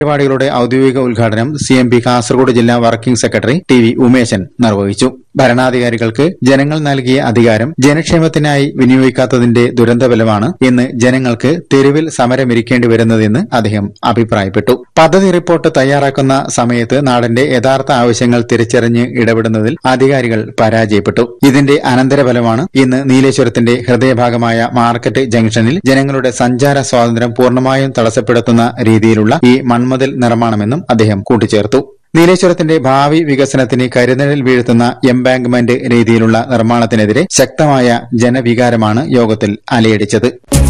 പരിപാടികളുടെ ഔദ്യോഗിക ഉദ്ഘാടനം സി എം പി കാസർഗോഡ് ജില്ലാ working secretary T V Umeshan നിർവഹിച്ചു ഭരണാധികാരികൾക്ക് ജനങ്ങൾ നൽകിയ അധികാരം ജനക്ഷേമത്തിനായി വിനിയോഗിക്കാത്തതിന്റെ ദുരന്തഫലമാണ് ഇന്ന് ജനങ്ങൾക്ക് തെരുവിൽ സമരമിരിക്കേണ്ടി വരുന്നതെന്ന് അദ്ദേഹം അഭിപ്രായപ്പെട്ടു പദ്ധതി റിപ്പോർട്ട് തയ്യാറാക്കുന്ന സമയത്ത് നാടിന്റെ യഥാർത്ഥ ആവശ്യങ്ങൾ തിരിച്ചറിഞ്ഞ് ഇടപെടുന്നതിൽ അധികാരികൾ പരാജയപ്പെട്ടു ഇതിന്റെ അനന്തരഫലമാണ് ഇന്ന് നീലേശ്വരത്തിന്റെ ഹൃദയഭാഗമായ മാർക്കറ്റ് ജംഗ്ഷനിൽ ജനങ്ങളുടെ സഞ്ചാര സ്വാതന്ത്ര്യം പൂർണ്ണമായും തടസ്സപ്പെടുത്തുന്ന രീതിയിലുള്ള ഈ മൺമതിൽ നിർമ്മാണമെന്നും അദ്ദേഹം കൂട്ടിച്ചേർത്തു നീലേശ്വരത്തിന്റെ ഭാവി വികസനത്തിന് കരുതലിൽ വീഴ്ത്തുന്ന എംബാങ്ക്മെന്റ് രീതിയിലുള്ള നിർമ്മാണത്തിനെതിരെ ശക്തമായ ജനവികാരമാണ് യോഗത്തിൽ അലയടിച്ചത്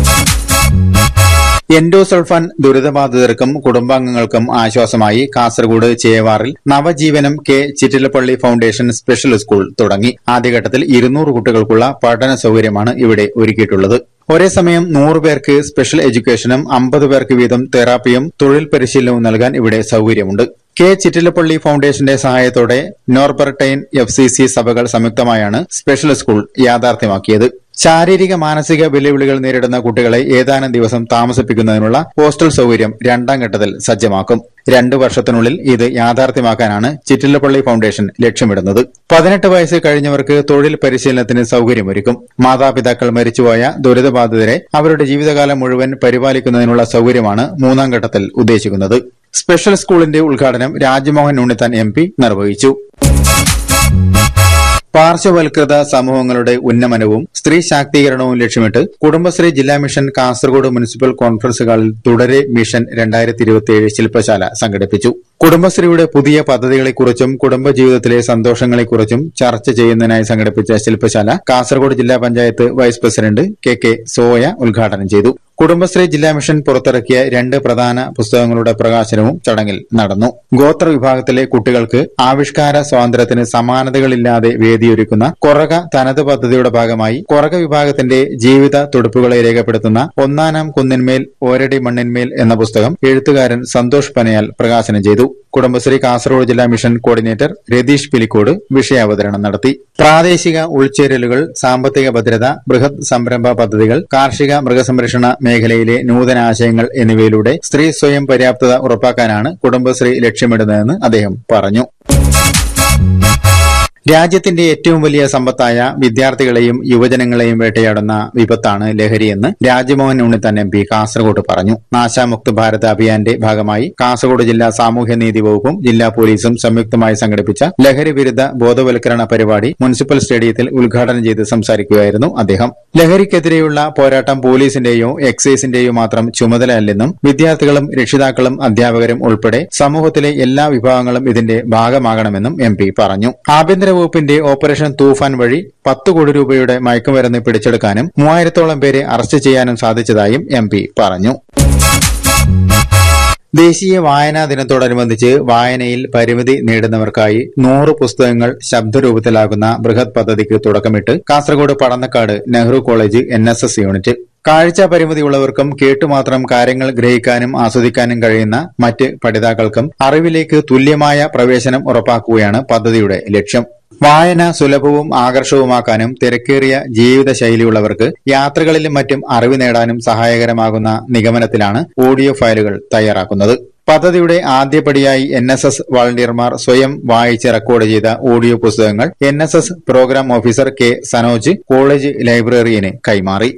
എൻഡോസൾഫാൻ ദുരിതബാധിതർക്കും കുടുംബാംഗങ്ങൾക്കും ആശ്വാസമായി കാസർഗോഡ് ചേവാറിൽ Navajeevanam K Chittilappilly foundation special school തുടങ്ങി ആദ്യഘട്ടത്തിൽ ഇരുന്നൂറ് കുട്ടികൾക്കുള്ള പഠന സൌകര്യമാണ് ഇവിടെ ഒരുക്കിയിട്ടുള്ളത് ഒരേ സമയം നൂറ് പേർക്ക് സ്പെഷ്യൽ എഡ്യൂക്കേഷനും അമ്പത് പേർക്ക് വീതം തെറാപ്പിയും തൊഴിൽ പരിശീലനവും നൽകാൻ ഇവിടെ സൌകര്യമുണ്ട് കെ ചിറ്റിലപ്പള്ളി ഫൌണ്ടേഷന്റെ സഹായത്തോടെ നോർബർട്ടൈൻ എഫ് സി സി സഭകൾ സംയുക്തമായാണ് സ്പെഷ്യൽ സ്കൂൾ യാഥാർത്ഥ്യമാക്കിയത് ശാരീരിക മാനസിക വെല്ലുവിളികൾ നേരിടുന്ന കുട്ടികളെ ഏതാനും ദിവസം താമസിപ്പിക്കുന്നതിനുള്ള ഹോസ്റ്റൽ സൌകര്യം രണ്ടാം ഘട്ടത്തിൽ സജ്ജമാക്കും രണ്ടു വർഷത്തിനുള്ളിൽ ഇത് യാഥാർത്ഥ്യമാക്കാനാണ് ചിറ്റിലപ്പള്ളി ഫൌണ്ടേഷൻ ലക്ഷ്യമിടുന്നത് പതിനെട്ട് വയസ്സ് കഴിഞ്ഞവർക്ക് തൊഴിൽ പരിശീലനത്തിന് സൌകര്യമൊരുക്കും മാതാപിതാക്കൾ മരിച്ചുപോയ ദുരിതബാധിതരെ അവരുടെ ജീവിതകാലം മുഴുവൻ പരിപാലിക്കുന്നതിനുള്ള സൌകര്യമാണ് മൂന്നാം ഘട്ടത്തിൽ ഉദ്ദേശിക്കുന്നത് സ്പെഷ്യൽ സ്കൂളിന്റെ ഉദ്ഘാടനം രാജ്മോഹൻ ഉണ്ണിത്താൻ എം പി നിർവഹിച്ചു പാർശ്വവൽകൃത സമൂഹങ്ങളുടെ ഉന്നമനവും സ്ത്രീ ശാക്തീകരണവും ലക്ഷ്യമിട്ട് കുടുംബശ്രീ ജില്ലാ മിഷൻ കാസർഗോഡ് മുനിസിപ്പൽ കോൺഫറൻസ് ഹാളിൽ തുടരെ മിഷൻ രണ്ടായിരത്തി ഇരുപത്തിയേഴ് ശില്പശാല സംഘടിപ്പിച്ചു കുടുംബശ്രീയുടെ പുതിയ പദ്ധതികളെക്കുറിച്ചും കുടുംബജീവിതത്തിലെ സന്തോഷങ്ങളെക്കുറിച്ചും ചർച്ച ചെയ്യുന്നതിനായി സംഘടിപ്പിച്ച ശില്പശാല കാസർഗോഡ് ജില്ലാ panchayat vice president K K Soya ഉദ്ഘാടനം ചെയ്തു കുടുംബശ്രീ ജില്ലാ മിഷൻ പുറത്തിറക്കിയ രണ്ട് പ്രധാന പുസ്തകങ്ങളുടെ പ്രകാശനവും ചടങ്ങിൽ നടന്നു ഗോത്ര വിഭാഗത്തിലെ കുട്ടികൾക്ക് ആവിഷ്കാര സ്വാതന്ത്ര്യത്തിന് സമാനതകളില്ലാതെ വേദിയൊരുക്കുന്ന കൊറക തനത് പദ്ധതിയുടെ ഭാഗമായി കൊറക വിഭാഗത്തിന്റെ ജീവിത തുടുപ്പുകളെ രേഖപ്പെടുത്തുന്ന ഒന്നാനാം കുന്നിന്മേൽ ഓരടി മണ്ണിന്മേൽ എന്ന പുസ്തകം എഴുത്തുകാരൻ സന്തോഷ് പനയാൽ പ്രകാശനം ചെയ്തു കുടുംബശ്രീ കാസർഗോഡ് ജില്ലാ മിഷൻ കോർഡിനേറ്റർ രതീഷ് പിലിക്കോട് വിഷയാവതരണം നടത്തി പ്രാദേശിക ഉൾച്ചേരലുകൾ സാമ്പത്തിക ഭദ്രത ബൃഹത് സംരംഭ പദ്ധതികൾ കാർഷിക മൃഗസംരക്ഷണ മേഖലയിലെ നൂതന ആശയങ്ങൾ എന്നിവയിലൂടെ സ്ത്രീ സ്വയം പര്യാപ്തത ഉറപ്പാക്കാനാണ് കുടുംബശ്രീ ലക്ഷ്യമിടുന്നതെന്ന് അദ്ദേഹം പറഞ്ഞു രാജ്യത്തിന്റെ ഏറ്റവും വലിയ സമ്പത്തായ വിദ്യാർത്ഥികളെയും യുവജനങ്ങളെയും വേട്ടയാടുന്ന വിപത്താണ് ലഹരിയെന്ന് രാജ്മോഹൻ ഉണ്ണിത്താൻ എം പി കാസർഗോഡ് പറഞ്ഞു നാശാമുക്ത് ഭാരത് അഭിയാന്റെ ഭാഗമായി കാസർഗോഡ് ജില്ലാ സാമൂഹ്യനീതി വകുപ്പും ജില്ലാ പോലീസും സംയുക്തമായി സംഘടിപ്പിച്ച ലഹരി വിരുദ്ധ ബോധവൽക്കരണ പരിപാടി മുനിസിപ്പൽ സ്റ്റേഡിയത്തിൽ ഉദ്ഘാടനം ചെയ്ത് സംസാരിക്കുകയായിരുന്നു അദ്ദേഹം ലഹരിക്കെതിരെയുള്ള പോരാട്ടം പോലീസിന്റെയോ എക്സൈസിന്റെയോ മാത്രം ചുമതലയല്ലെന്നും വിദ്യാർത്ഥികളും രക്ഷിതാക്കളും അധ്യാപകരും ഉൾപ്പെടെ സമൂഹത്തിലെ എല്ലാ വിഭാഗങ്ങളും ഇതിന്റെ ഭാഗമാകണമെന്നും എം പി പറഞ്ഞു ആഭ്യന്തര വകുപ്പിന്റെ ഓപ്പറേഷൻ തൂഫാൻ വഴി പത്ത് കോടി രൂപയുടെ മയക്കുമരുന്ന് പിടിച്ചെടുക്കാനും മൂവായിരത്തോളം പേരെ അറസ്റ്റ് ചെയ്യാനും സാധിച്ചതായും എം പി പറഞ്ഞു ദേശീയ വായനാ ദിനത്തോടനുബന്ധിച്ച് വായനയിൽ പരിമിതി നേടുന്നവർക്കായി നൂറ് പുസ്തകങ്ങൾ ശബ്ദരൂപത്തിലാകുന്ന ബൃഹത് പദ്ധതിക്ക് തുടക്കമിട്ട് Kasaragod Padannakkad Nehru college N unit കാഴ്ച പരിമിതിയുള്ളവർക്കും കേട്ടുമാത്രം കാര്യങ്ങൾ ഗ്രഹിക്കാനും ആസ്വദിക്കാനും കഴിയുന്ന മറ്റ് പഠിതാക്കൾക്കും അറിവിലേക്ക് തുല്യമായ പ്രവേശനം ഉറപ്പാക്കുകയാണ് പദ്ധതിയുടെ ലക്ഷ്യം വായന സുലഭവും ആകർഷകവുമാക്കാനും തിരക്കേറിയ ജീവിതശൈലിയുള്ളവർക്ക് യാത്രകളിലും മറ്റും അറിവ് നേടാനും സഹായകരമാകുന്ന നിഗമനത്തിലാണ് ഓഡിയോ ഫയലുകൾ തയ്യാറാക്കുന്നത് പദ്ധതിയുടെ ആദ്യപടിയായി എൻ എസ് എസ് വളണ്ടിയർമാർ സ്വയം വായിച്ച് റെക്കോർഡ് ചെയ്ത ഓഡിയോ പുസ്തകങ്ങൾ N S S programme officer K Sanoj college ലൈബ്രറിയന് കൈമാറി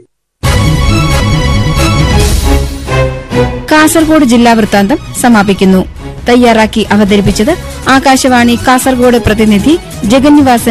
കാസർഗോഡ് ജില്ലാ വൃത്താന്തം സമാപിക്കുന്നു തയ്യാറാക്കി അവതരിപ്പിച്ചത് ആകാശവാണി കാസർഗോഡ് പ്രതിനിധി ജഗന്നിവാസൻ